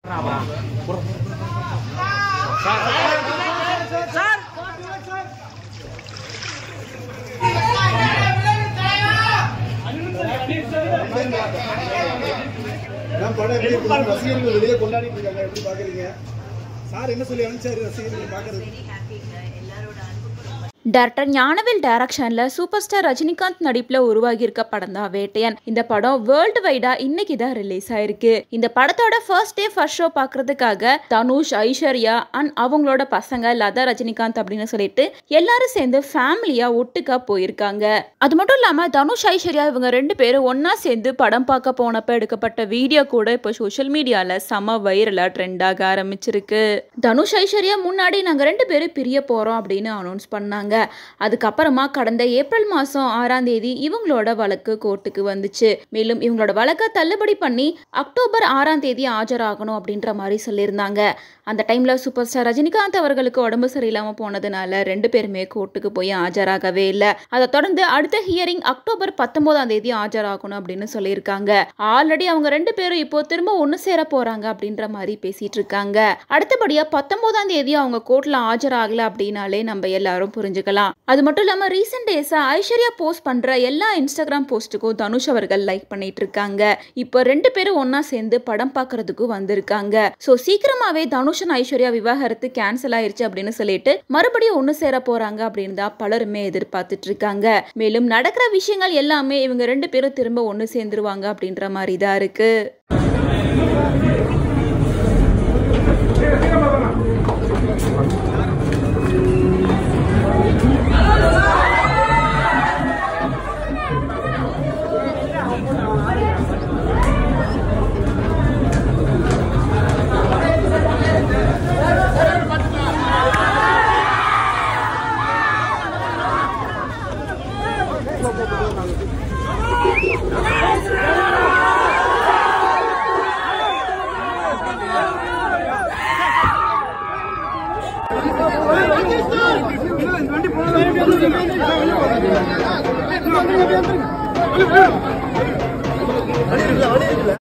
நான் படம் எப்படி இருக்கு? ரசிகர்கள் வெளியே கொண்டாடிட்டு இருக்காங்க எப்படி பாக்குறீங்க சார் என்ன சொல்லி அனுப்பிச்சாரு ரசிகர்கள் பாக்குறது டைரக்டர் ஞானவேல் டைரக்ஷன்ல சூப்பர் ஸ்டார் ரஜினிகாந்த் நடிப்புல உருவாகி இருக்க படம் தான் வேட்டையன் இந்த படம் வேர்ல்டு வைடா இன்னைக்கு தான் ரிலீஸ் ஆயிருக்கு இந்த படத்தோட ஃபர்ஸ்ட் டே ஃபர்ஸ்ட் ஷோ பாக்குறதுக்காக தனுஷ் ஐஸ்வர்யா அண்ட் அவங்களோட பசங்க லதா ரஜினிகாந்த் அப்படின்னு சொல்லிட்டு எல்லாரும் சேர்ந்து ஃபேமிலியா ஒட்டுக்கா போயிருக்காங்க அது மட்டும் இல்லாம தனுஷ் ஐஸ்வர்யா இவங்க ரெண்டு பேரும் ஒண்ணா சேர்ந்து படம் பார்க்க போனப்ப எடுக்கப்பட்ட வீடியோ கூட இப்போ சோஷியல் மீடியால செம வைரலா ட்ரெண்ட் ஆக ஆரம்பிச்சிருக்கு தனுஷ் ஐஸ்வர்யா முன்னாடி நாங்க ரெண்டு பேரும் பிரிய போறோம் அப்படின்னு அனௌன்ஸ் பண்ணாங்க அதுக்கப்புறமா கடந்த ஏப்ரல் மாதம் ஆறாம் தேதி இவங்களோட வழக்கு கோர்ட்டுக்கு வந்துச்சு மேலும் இவங்களோட வழக்கை தள்ளுபடி பண்ணி அக்டோபர் ஆறாம் தேதி ஆஜராகணும் அப்படின்ற மாதிரி சொல்லியிருந்தாங்க அந்த டைம்ல சூப்பர் ஸ்டார் ரஜினிகாந்த் அவர்களுக்கு உடம்பு சரியில்லாம போனதுனால ரெண்டு பேருமே கோர்ட்டுக்கு போய் ஆஜராகவே இல்லை அதை தொடர்ந்து அடுத்த ஹியரிங் அக்டோபர் பத்தொன்பதாம் தேதி ஆஜராகணும் அப்படின்னு சொல்லியிருக்காங்க ஆல்ரெடி அவங்க ரெண்டு பேரும் இப்போ திரும்ப ஒன்று சேர போறாங்க அப்படின்ற மாதிரி பேசிட்டு இருக்காங்க அடுத்தபடியா பத்தொன்பதாம் தேதி அவங்க கோர்ட்ல ஆஜராகல அப்படின்னாலே நம்ம எல்லாரும் புரிஞ்சுக்கலாம் அது மட்டும் இல்லாம ரீசெண்ட் டேஸா ஐஸ்வர்யா போஸ்ட் பண்ற எல்லா இன்ஸ்டாகிராம் போஸ்ட்டுக்கும் தனுஷ் அவர்கள் லைக் பண்ணிட்டு இருக்காங்க இப்போ ரெண்டு பேரும் ஒண்ணா சேர்ந்து படம் பார்க்கறதுக்கு வந்திருக்காங்க ஸோ சீக்கிரமாவே தனுஷ் and ஐஸ்வர்யா விவாகரத்து கேன்சல் ஆயிருச்சு அப்படின்னு சொல்லிட்டு மறுபடியும் ஒன்று சேர போறாங்க அப்படின்னு தான் பலருமே எதிர்பார்த்துட்டு இருக்காங்க மேலும் நடக்கிற விஷயங்கள் எல்லாமே இவங்க ரெண்டு பேரும் திரும்ப ஒன்று சேர்ந்துருவாங்க அப்படின்ற மாதிரி தான் இருக்கு வண்டி இருக்குல்ல, வண்டி இருக்குல்ல.